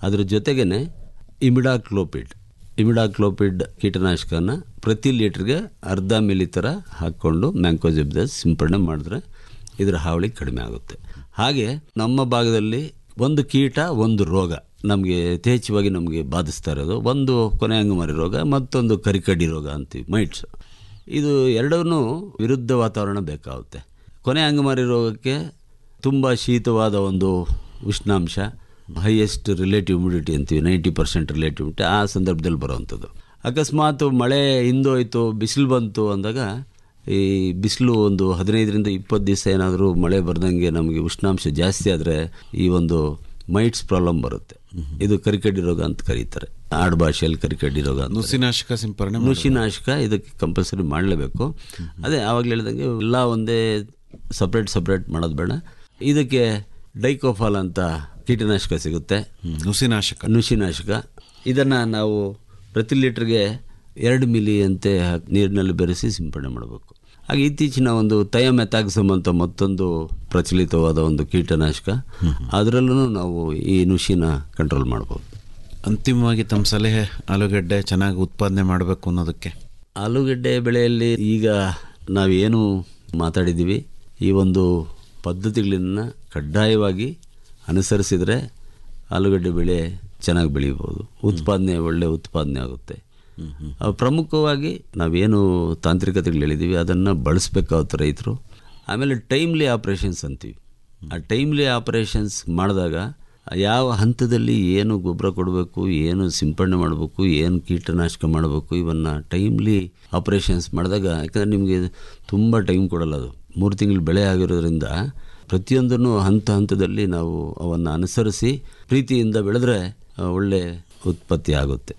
ಅದ್ರ ಜೊತೆಗೇ imidacloprid imidacloprid ಕೀಟನಾಶಕನ ಪ್ರತಿ ಲೀಟ್ರಿಗೆ ಅರ್ಧ ಮಿಲಿ ಥರ ಹಾಕ್ಕೊಂಡು ಮ್ಯಾಂಕೋಜಿಬ್ದಸ್ ಸಿಂಪಡಣೆ ಮಾಡಿದ್ರೆ ಇದರ ಹಾವಳಿ ಕಡಿಮೆ ಆಗುತ್ತೆ ಹಾಗೆ ನಮ್ಮ ಭಾಗದಲ್ಲಿ ಒಂದು ಕೀಟ ಒಂದು ರೋಗ ನಮಗೆ ಯಥೇಚ್ಛವಾಗಿ ನಮಗೆ ಬಾಧಿಸ್ತಾ ಇರೋದು ಒಂದು ಕೊನೆ ಅಂಗಮಾರಿ ರೋಗ ಮತ್ತೊಂದು ಕರಿಕಡ್ಡಿ ರೋಗ ಅಂತೀವಿ ಮೈಟ್ಸ್ ಇದು ಎರಡೂ ವಿರುದ್ಧ ವಾತಾವರಣ ಬೇಕಾಗುತ್ತೆ ಕೊನೆ ಅಂಗಮಾರಿ ರೋಗಕ್ಕೆ ತುಂಬ ಶೀತವಾದ ಒಂದು ಉಷ್ಣಾಂಶ ಹೈಯೆಸ್ಟ್ ರಿಲೇಟಿವ್ ಹ್ಯುಮಿಡಿಟಿ ಅಂತೀವಿ ನೈಂಟಿ ಪರ್ಸೆಂಟ್ ರಿಲೇಟಿವ್ ಹ್ಯುಮಿಡಿಟಿ ಆ ಸಂದರ್ಭದಲ್ಲಿ ಬರುವಂಥದ್ದು ಅಕಸ್ಮಾತ್ ಮಳೆ ಹಿಂದೋಯ್ತು ಬಿಸಿಲು ಬಂತು ಅಂದಾಗ ಈ ಬಿಸಿಲು ಒಂದು ಹದಿನೈದರಿಂದ ಇಪ್ಪತ್ತು ದಿವಸ ಏನಾದರೂ ಮಳೆ ಬರ್ದಂಗೆ ನಮಗೆ ಉಷ್ಣಾಂಶ ಜಾಸ್ತಿ ಆದರೆ ಈ ಒಂದು ಮೈಟ್ಸ್ ಪ್ರಾಬ್ಲಮ್ ಬರುತ್ತೆ ಇದು ಕರಿಕಡ್ಡಿ ರೋಗ ಅಂತ ಕರೀತಾರೆ ಆಡು ಭಾಷೆಯಲ್ಲಿ ಕರಿಕಡ್ಡಿ ರೋಗ ಅಂತ ನುಸಿನಾಶಕ ಸಿಂಪರಣೆ ನುಸಿನಾಶಕ ಇದಕ್ಕೆ ಕಂಪಲ್ಸರಿ ಮಾಡಲೇಬೇಕು ಅದೇ ಆವಾಗಲೇ ಹೇಳಿದಂಗೆ ಎಲ್ಲ ಒಂದೇ ಸಪ್ರೇಟ್ ಸಪ್ರೇಟ್ ಮಾಡೋದು ಬೇಡ ಇದಕ್ಕೆ ಡೈಕೋಫಾಲ್ ಅಂತ ಕೀಟನಾಶಕ ಸಿಗುತ್ತೆ ಹ್ಮ್, ನುಸಿನಾಶಕ ನುಸಿನಾಶಕ ಇದನ್ನು ನಾವು ಪ್ರತಿ ಲೀಟ್ರಿಗೆ ಎರಡು ಮಿಲಿ ಅಂತೆ ಹಾಕಿ ನೀರಿನಲ್ಲಿ ಬೆರೆಸಿ ಸಿಂಪಡಣೆ ಮಾಡಬೇಕು ಹಾಗೆ ಇತ್ತೀಚಿನ ಒಂದು ಥಯಮೆಥಾಕ್ಸಮ್ ಅಂತ ಮತ್ತೊಂದು ಪ್ರಚಲಿತವಾದ ಒಂದು ಕೀಟನಾಶಕ ಅದರಲ್ಲೂ ನಾವು ಈ ನುಸಿನ ಕಂಟ್ರೋಲ್ ಮಾಡ್ಬೋದು ಅಂತಿಮವಾಗಿ ತಮ್ಮ ಸಲಹೆ ಆಲೂಗಡ್ಡೆ ಚೆನ್ನಾಗಿ ಉತ್ಪಾದನೆ ಮಾಡಬೇಕು ಅನ್ನೋದಕ್ಕೆ ಆಲೂಗಡ್ಡೆ ಬೆಳೆಯಲ್ಲಿ ಈಗ ನಾವೇನು ಮಾತಾಡಿದ್ದೀವಿ ಈ ಒಂದು ಪದ್ಧತಿಗಳನ್ನು ಕಡ್ಡಾಯವಾಗಿ ಅನುಸರಿಸಿದರೆ ಆಲೂಗಡ್ಡೆ ಬೆಳೆ ಚೆನ್ನಾಗಿ ಬೆಳೀಬೋದು ಉತ್ಪಾದನೆ ಒಳ್ಳೆ ಉತ್ಪಾದನೆ ಆಗುತ್ತೆ ಆ, ಪ್ರಮುಖವಾಗಿ ನಾವೇನು ತಾಂತ್ರಿಕತೆಗಳು ಹೇಳಿದ್ದೀವಿ ಅದನ್ನು ಬಳಸಬೇಕಾಗುತ್ತೆ ರೈತರು ಆಮೇಲೆ ಟೈಮ್ಲಿ ಆಪ್ರೇಷನ್ಸ್ ಅಂತೀವಿ ಆ ಟೈಮ್ಲಿ ಆಪ್ರೇಷನ್ಸ್ ಮಾಡಿದಾಗ ಯಾವ ಹಂತದಲ್ಲಿ ಏನು ಗೊಬ್ಬರ ಕೊಡಬೇಕು ಏನು ಸಿಂಪಡಣೆ ಮಾಡಬೇಕು ಏನು ಕೀಟನಾಶಕ ಮಾಡಬೇಕು ಇವನ್ನು ಟೈಮ್ಲಿ ಆಪ್ರೇಷನ್ಸ್ ಮಾಡಿದಾಗ ಯಾಕಂದರೆ ನಿಮಗೆ ತುಂಬ ಟೈಮ್ ಕೊಡಲ್ಲ ಅದು ಮೂರು ತಿಂಗಳು ಬೆಳೆ ಆಗಿರೋದ್ರಿಂದ ಪ್ರತಿಯೊಂದನ್ನು ಹಂತ ಹಂತದಲ್ಲಿ ನಾವು ಅವನ್ನು ಅನುಸರಿಸಿ ಪ್ರೀತಿಯಿಂದ ಬೆಳೆದ್ರೆ ಆ, ಒಳ್ಳೆ ಉತ್ಪತ್ತಿ ಆಗುತ್ತೆ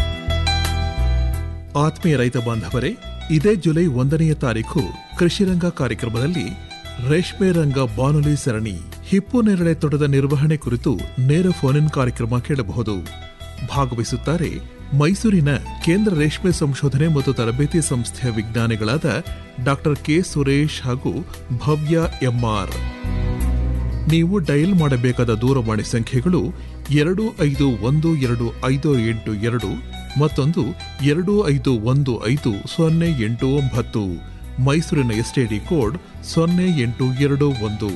ಆತ್ಮೀಯ ರೈತ ಬಾಂಧವರೇ ಇದೇ ಜುಲೈ ಒಂದನೆಯ ತಾರೀಕು ಕೃಷಿರಂಗ ಕಾರ್ಯಕ್ರಮದಲ್ಲಿ ರೇಷ್ಮೆ ರಂಗ ಬಾನುಲಿ ಸರಣಿ ಹಿಪ್ಪು ನೇರಳೆ ತೋಟದ ನಿರ್ವಹಣೆ ಕುರಿತು ನೇರ ಫೋನ್ ಇನ್ ಕಾರ್ಯಕ್ರಮ ಕೇಳಬಹುದು ಭಾಗವಹಿಸುತ್ತಾರೆ ಮೈಸೂರಿನ ಕೇಂದ್ರ ರೇಷ್ಮೆ ಸಂಶೋಧನೆ ಮತ್ತು ತರಬೇತಿ ಸಂಸ್ಥೆಯ ವಿಜ್ಞಾನಿಗಳಾದ ಡಾಕ್ಟರ್ ಕೆ ಸುರೇಶ್ ಹಾಗೂ ಭವ್ಯ ಎಂಆರ್ ನೀವು ಡಯಲ್ ಮಾಡಬೇಕಾದ ದೂರವಾಣಿ ಸಂಖ್ಯೆಗಳು ಎರಡು ಐದು ಒಂದು ಎರಡು ಐದು ಎಂಟು ಎರಡು ಮತ್ತೊಂದು ಎರಡು ಐದು ಒಂದು ಐದು ಸೊನ್ನೆ ಎಂಟು ಒಂಬತ್ತು ಮೈಸೂರಿನ ಎಸ್ಟಿಡಿ ಕೋಡ್ ಸೊನ್ನೆ ಎಂಟು ಎರಡು ಒಂದು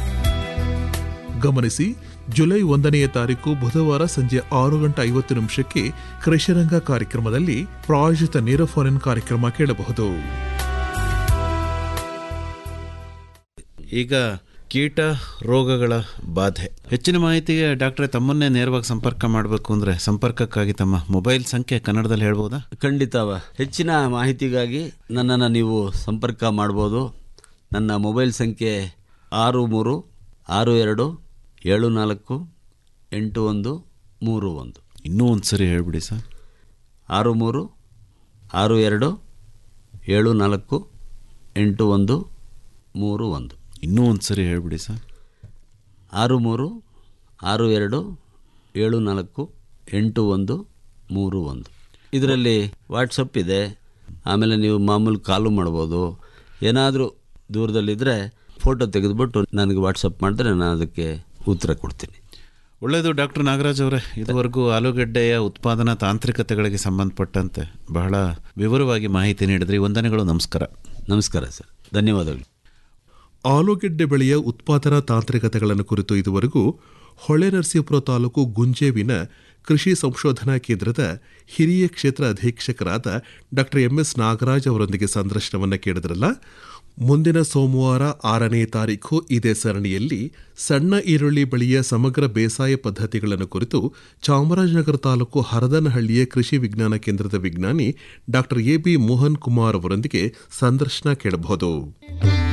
ಗಮನಿಸಿ ಜುಲೈ ಒಂದನೆಯ ತಾರೀಕು ಬುಧವಾರ ಸಂಜೆ ಆರು ಗಂಟೆ ಐವತ್ತು ನಿಮಿಷಕ್ಕೆ ಕೃಷಿರಂಗ ಕಾರ್ಯಕ್ರಮದಲ್ಲಿ ಪ್ರಾಯೋಜಿತ ನೇರ ಫೋನ್ ಇನ್ ಕಾರ್ಯಕ್ರಮ ಕೇಳಬಹುದು ಈಗ ಕೀಟ ರೋಗಗಳ ಬಾಧೆ ಹೆಚ್ಚಿನ ಮಾಹಿತಿಗೆ ಡಾಕ್ಟ್ರೆ ತಮ್ಮನ್ನೇ ನೇರವಾಗಿ ಸಂಪರ್ಕ ಮಾಡಬೇಕು ಅಂದರೆ ಸಂಪರ್ಕಕ್ಕಾಗಿ ತಮ್ಮ ಮೊಬೈಲ್ ಸಂಖ್ಯೆ ಕನ್ನಡದಲ್ಲಿ ಹೇಳ್ಬೋದಾ ಖಂಡಿತವ ಹೆಚ್ಚಿನ ಮಾಹಿತಿಗಾಗಿ ನನ್ನನ್ನು ನೀವು ಸಂಪರ್ಕ ಮಾಡ್ಬೋದು ನನ್ನ ಮೊಬೈಲ್ ಸಂಖ್ಯೆ ಆರು ಮೂರು ಆರು ಎರಡು ಏಳು ನಾಲ್ಕು ಎಂಟು ಒಂದು ಮೂರು ಒಂದು ಇನ್ನೂ ಒಂದು ಸರಿ ಹೇಳ್ಬಿಡಿ ಸರ್ ಆರು ಮೂರು ಆರು ಎರಡು ಏಳು ನಾಲ್ಕು ಎಂಟು ಒಂದು ಮೂರು ಒಂದು ಇನ್ನೂ ಒಂದು ಸರಿ ಹೇಳ್ಬಿಡಿ ಸರ್ ಆರು ಮೂರು ಆರು ಎರಡು ಏಳು ನಾಲ್ಕು ಎಂಟು ಒಂದು ಮೂರು ಒಂದು ಇದರಲ್ಲಿ ವಾಟ್ಸಪ್ ಇದೆ ಆಮೇಲೆ ನೀವು ಮಾಮೂಲು ಕಾಲು ಮಾಡ್ಬೋದು ಏನಾದರೂ ದೂರದಲ್ಲಿದ್ದರೆ ಫೋಟೋ ತೆಗೆದುಬಿಟ್ಟು ನನಗೆ ವಾಟ್ಸಪ್ ಮಾಡಿದ್ರೆ ನಾನು ಅದಕ್ಕೆ ಉತ್ತರ ಕೊಡ್ತೀನಿ ಒಳ್ಳೆಯದು ಡಾಕ್ಟರ್ ನಾಗರಾಜ್ ಅವರೇ ಇದುವರೆಗೂ ಆಲೂಗಡ್ಡೆಯ ಉತ್ಪಾದನಾ ತಾಂತ್ರಿಕತೆಗಳಿಗೆ ಸಂಬಂಧಪಟ್ಟಂತೆ ಬಹಳ ವಿವರವಾಗಿ ಮಾಹಿತಿ ನೀಡಿದ್ರಿ ವಂದನೆಗಳು ನಮಸ್ಕಾರ ನಮಸ್ಕಾರ ಸರ್ ಧನ್ಯವಾದಗಳು ಆಲೂಗೆಡ್ಡೆ ಬೆಳೆಯ ಉತ್ಪಾದನಾ ತಾಂತ್ರಿಕತೆಗಳನ್ನು ಕುರಿತು ಇದುವರೆಗೂ ಹೊಳೆನರಸೀಪುರ ತಾಲೂಕು ಗುಂಜೇವಿನ ಕೃಷಿ ಸಂಶೋಧನಾ ಕೇಂದ್ರದ ಹಿರಿಯ ಕ್ಷೇತ್ರ ಅಧೀಕ್ಷಕರಾದ ಡಾಕ್ಟರ್ ಎಂಎಸ್ ನಾಗರಾಜ್ ಅವರೊಂದಿಗೆ ಸಂದರ್ಶನವನ್ನು ಕೇಳಿದ್ರಲ್ಲ ಮುಂದಿನ ಸೋಮವಾರ ಆರನೇ ತಾರೀಖು ಇದೇ ಸರಣಿಯಲ್ಲಿ ಸಣ್ಣ ಈರುಳ್ಳಿ ಬೆಳೆಯ ಸಮಗ್ರ ಬೇಸಾಯ ಪದ್ಧತಿಗಳನ್ನು ಕುರಿತು ಚಾಮರಾಜನಗರ ತಾಲೂಕು ಹರದನಹಳ್ಳಿಯ ಕೃಷಿ ವಿಜ್ಞಾನ ಕೇಂದ್ರದ ವಿಜ್ಞಾನಿ doctor A B Mohan Kumar ಅವರೊಂದಿಗೆ ಸಂದರ್ಶನ ಕೇಳಬಹುದು